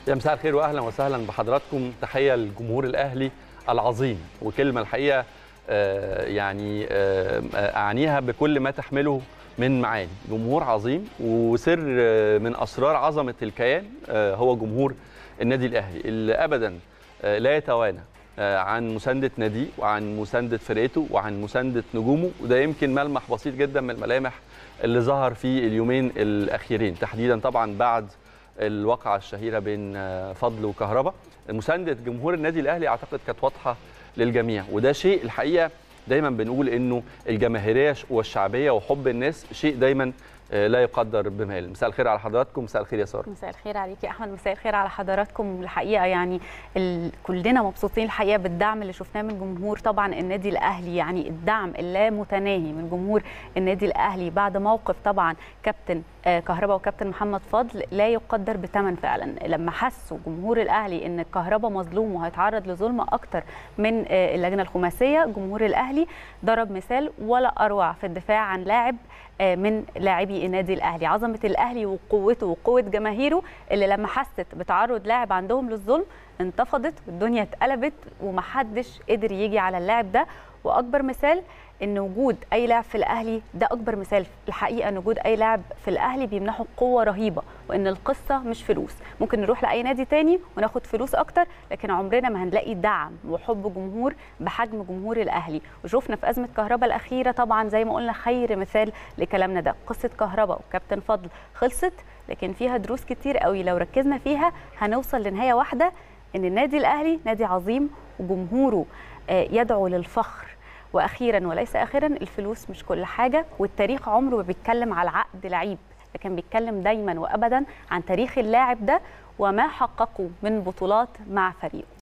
يا مساء الخير واهلا وسهلا بحضراتكم تحيه للجمهور الاهلي العظيم وكلمه الحقيقه آه، يعني آه، اعنيها بكل ما تحمله من معاني جمهور عظيم وسر آه، من اسرار عظمه الكيان آه، هو جمهور النادي الاهلي اللي ابدا آه، لا يتوانى آه، عن مسانده ناديه وعن مسانده فرقته وعن مسانده نجومه وده يمكن ملمح بسيط جدا من الملامح اللي ظهر في اليومين الاخيرين تحديدا طبعا بعد الواقعه الشهيره بين آه، فضل وكهربا مسانده جمهور النادي الاهلي اعتقد كانت واضحه للجميع وده شيء الحقيقه دايما بنقول انه الجماهيريه والشعبيه وحب الناس شيء دايما آه، لا يقدر بمال مساء الخير على حضراتكم مساء الخير يا ساره مساء الخير عليك يا احمد مساء الخير على حضراتكم الحقيقه يعني ال... كلنا مبسوطين الحقيقه بالدعم اللي شفناه من جمهور طبعا النادي الاهلي يعني الدعم اللامتناهي من جمهور النادي الاهلي بعد موقف طبعا كابتن آه، كهربا وكابتن محمد فضل لا يقدر بثمن فعلا لما حسوا جمهور الاهلي ان كهربا مظلوم وهيتعرض لظلم اكتر من آه، اللجنه الخماسيه جمهور الاهلي ضرب مثال ولا اروع في الدفاع عن لاعب آه، من لاعبي النادي الاهلي عظمه الاهلي وقوته وقوه جماهيره اللي لما حست بتعرض لاعب عندهم للظلم انتفضت والدنيا اتقلبت ومحدش قدر يجي على اللاعب ده واكبر مثال ان وجود اي لاعب في الاهلي ده اكبر مثال الحقيقه ان وجود اي لاعب في الاهلي بيمنحه قوه رهيبه وان القصه مش فلوس ممكن نروح لاي نادي تاني وناخد فلوس اكتر لكن عمرنا ما هنلاقي دعم وحب جمهور بحجم جمهور الاهلي وشفنا في ازمه كهربا الاخيره طبعا زي ما قلنا خير مثال لكلامنا ده قصه كهربا وكابتن فضل خلصت لكن فيها دروس كتير قوي لو ركزنا فيها هنوصل لنهايه واحده ان النادي الاهلي نادي عظيم وجمهوره آه، يدعو للفخر واخيرا وليس اخرا الفلوس مش كل حاجه والتاريخ عمره ما بيتكلم على عقد لعيب لكن بيتكلم دايما وابدا عن تاريخ اللاعب ده وما حققه من بطولات مع فريقه